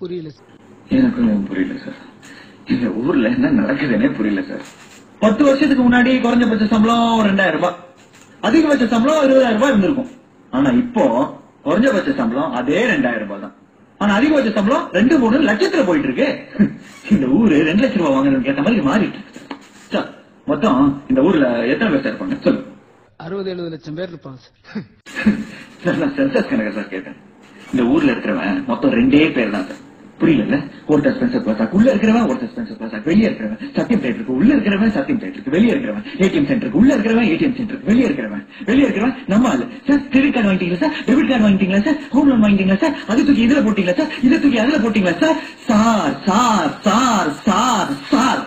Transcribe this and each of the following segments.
புரியல சார் எனக்கும் புரியல சார் இந்த ஊர்ல என்ன நடக்குதுன்னே புரியல சார் பத்து வருஷத்துக்கு முன்னாடி குறைஞ்சபட்ச சம்பளம் ரெண்டாயிரம் ரூபாய் அதிகபட்ச சம்பளம் இருபதாயிரம் ரூபாய் இருந்திருக்கும் ஆனா இப்போ குறைஞ்சபட்ச சம்பளம் அதே ரெண்டாயிரம் ரூபாய் தான் ஆனா அதிகபட்ச சம்பளம் ரெண்டு மூணு லட்சத்துல போயிட்டு இருக்கு இந்த ஊரு ரெண்டு லட்சம் ரூபாய் வாங்குறதுக்கு ஏத்த மாதிரி மாறிட்டு இருக்கு சார். சார் மொத்தம் இந்த ஊர்ல எத்தனை பேர் சார் இருப்பாங்க சொல்லுங்க அறுபது எழுபது லட்சம் பேர் இருப்பாங்க சார் சார் நான் சென்சஸ் கணக்கு சார் கேட்டேன் இந்த ஊர்ல இருக்கிறவன் மொத்தம் ரெண்டே பேர் தான் சார் புரியல ஒருத்தர் ஸ்பென்சர் பிளாசா உள்ள இருக்கிறவன் ஒருத்தர் ஸ்பென்சர் பிளாசா வெளியே இருக்கிறவன் சத்தியம் தேட்டருக்கு உள்ள இருக்கிறவன் சத்தியம் தேட்டருக்கு வெளியே இருக்கிறவன் ஏடிஎம் சென்டருக்கு உள்ள இருக்கிறவன் ஏடிஎம் சென்டருக்கு வெளியே இருக்கிறவன் வெளியே இருக்கிறவன் நம்ம ஆளு சார் கிரெடிட் கார்டு வாங்கிட்டீங்களா சார் டெபிட் கார்டு வாங்கிட்டீங்களா சார் ஹோம் லோன் வாங்கிட்டீங்களா சார் அது தூக்கி இதுல போட்டீங்களா சார் இதை தூக்கி அதுல போட்டீங்களா sir sir sir sir sir sir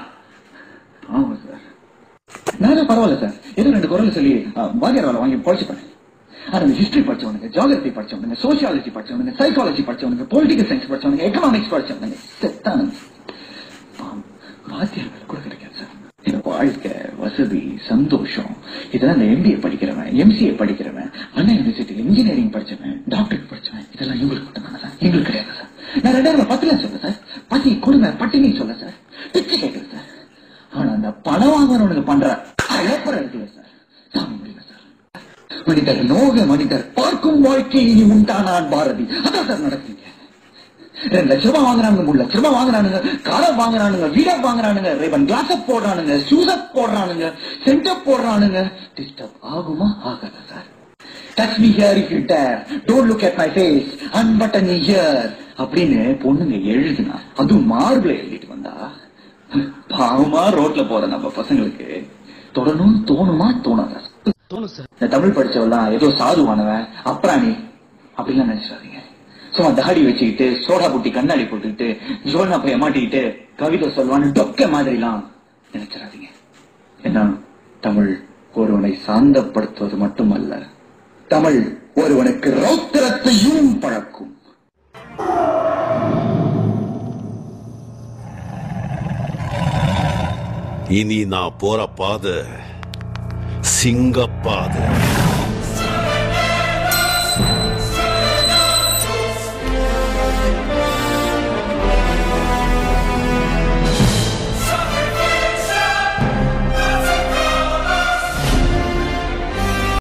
ஆமா சார் நானும் பரவாயில்ல சார் ஏதோ ரெண்டு குரல் சொல்லி அஹ், வாத்தியார் வேலை வாங்கி படிச்சுப்பேன் ஆனா இந்த ஹிஸ்டரி படிச்சவனுங்க ஜியாகிரபி படிச்சவனுங்க சோசியாலஜி படிச்சவனுங்க சைக்காலஜி படிச்சவனுங்க பொலிட்டிக்கல் சயின்ஸ் படிச்சவனுங்க எக்கனாமிக்ஸ் படிச்சவனுங்க செத்தானுங்க பாவம், வாத்தியார் வேலை கூட கிடைக்காது சார் இந்த வாழ்க்கை வசதி சந்தோஷம் இதெல்லாம் இந்த எம்பிஏ படிக்கிறவன் எம்சிஏ படிக்கிறவன் அண்ணா யூனிவர்சிட்டியில் இன்ஜினியரிங் படிச்சவன் டாக்டர் படிச்சவன் இதெல்லாம் இவங்களுக்கு மட்டும் தானே சார் எங்களுக்கு கிடையாது சார் நான் ரெண்டாயிரம் பத்துல சொல்ல சார் பசி கொடுமை பட்டினி சொல்ல சார் பிச்சை கேட்கல சார் ஆனா அந்த பணம் வாங்குறவனுக்கு பண்ற அழப்பற இருக்குல்ல சார் தாங்க முடியல சார் மனிதர் நோக மனிதர் பார்க்கும் வாழ்க்கை இனி உண்டானான் பாரதி அதான் சார் நடக்குங்க ரெண்டு லட்ச ரூபாய் வாங்குறானுங்க மூணு லட்ச ரூபாய் வாங்குறானுங்க காரை வாங்குறானுங்க வீட வாங்குறானுங்க ரேபன் கிளாஸ் போடுறானுங்க ஷூஸ் போடுறானுங்க சென்டப் போடுறானுங்க டிஸ்டர்ப் ஆகுமா ஆகாதா sir touch me here if you dare don't look at my face unbutton me here அப்படின்னு பொண்ணுங்க எழுதுனா அதுவும் மார்பிள எழுதிட்டு வந்தா பாவமா ரோட்ல போற நம்ம பசங்களுக்கு தொடணும்னு தோணுமா தோணாதா தோணும் சார் இந்த தமிழ் படிச்சவெல்லாம் ஏதோ சாதுவானவன் அப்ராணி அப்படிலாம் நினைச்சிடாதீங்க சும்மா தாடி வச்சுக்கிட்டு சோடா புட்டி கண்ணாடி போட்டுக்கிட்டு ஜோனா பைய மாட்டிக்கிட்டு கவிதை சொல்வான்னு டொக்க மாதிரிலாம் நினைச்சிடாதீங்க ஏன்னா தமிழ் ஒருவனை சாந்தப்படுத்துவது மட்டுமல்ல தமிழ் ஒருவனுக்கு ரௌத்திரத்தையும் பழக்கும் இனி நான் போற பாதை சிங்கப்பாதை